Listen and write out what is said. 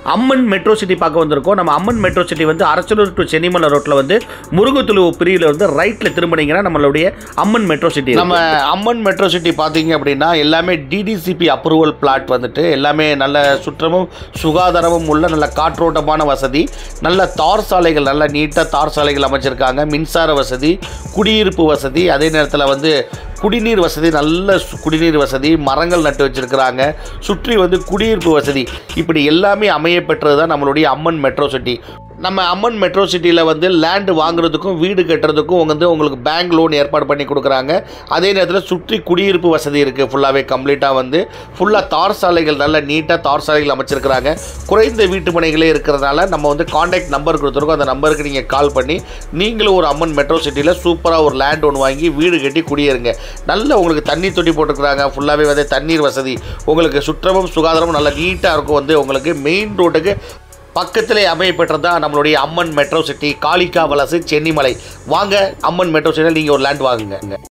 அம்மன் metro city பார்க்க வந்திருக்கோம் நம்ம அம்மன் மெட்ரோ சிட்டி வந்து அரசலூர் டு சென்னிமலை ரோட்டில் வந்து முருகத்துளு பிரிவில் வந்து ரைட்டில் திரும்பினீங்கன்னா நம்மளுடைய அம்மன் மெட்ரோ சிட்டி நம்ம அம்மன் மெட்ரோ சிட்டி பார்த்தீங்க அப்படின்னா எல்லாமே டிடிசிபி அப்ரூவல் பிளாட் வந்துட்டு எல்லாமே நல்ல சுற்றமும் சுகாதாரமும் உள்ள நல்ல காற்றோட்டமான வசதி நல்ல தார் சாலைகள் நல்ல நீட்டாக தார் சாலைகள் அமைச்சிருக்காங்க மின்சார வசதி குடியிருப்பு வசதி அதே நேரத்தில் வந்து குடிநீர் வசதி நல்ல சு- குடிநீர் வசதி மரங்கள் நட்டு வச்சிருக்கிறாங்க சுற்றி வந்து குடியிருப்பு வசதி இப்படி எல்லாமே அமைய பெற்றது தான் நம்மளுடைய அம்மன் மெட்ரோ சிட்டி நம்ம அம்மன் மெட்ரோ சிட்டியில் வந்து லேண்டு வாங்குறதுக்கும் வீடு கட்டுறதுக்கும் வந்து உங்களுக்கு பேங்க் லோன் ஏற்பாடு பண்ணி கொடுக்குறாங்க அதே நேரத்தில் சுற்றி குடியிருப்பு வசதி இருக்குது ஃபுல்லாகவே கம்ப்ளீட்டாக வந்து ஃபுல்லாக தார் சாலைகள் நல்ல நீட்டாக தார் சாலைகள் அமைச்சிருக்கிறாங்க குறைந்த வீட்டு மனைகளே இருக்கிறதுனால நம்ம வந்து காண்டாக்ட் நம்பர் கொடுத்துருக்கோம் அந்த நம்பருக்கு நீங்கள் கால் பண்ணி நீங்களும் ஒரு அம்மன் மெட்ரோ சிட்டியில் சூப்பராக ஒரு லேண்ட் ஒன்று வாங்கி வீடு கட்டி குடியேறுங்க நல்ல உங்களுக்கு தண்ணி தொட்டி போட்டுருக்குறாங்க ஃபுல்லாகவே வந்து தண்ணீர் வசதி உங்களுக்கு சுற்றமும் சுகாதாரமும் நல்லா நீட்டாக இருக்கும் வந்து உங்களுக்கு மெயின் ரோட்டுக்கு பக்கத்திலே அமையப்பெற்றது தான் நம்மளுடைய Amman metro city Kalikavalasu Chennimalai வாங்க அம்மன் மெட்ரோ சிட்டியில் நீங்கள் ஒரு லேண்ட் வாங்குங்க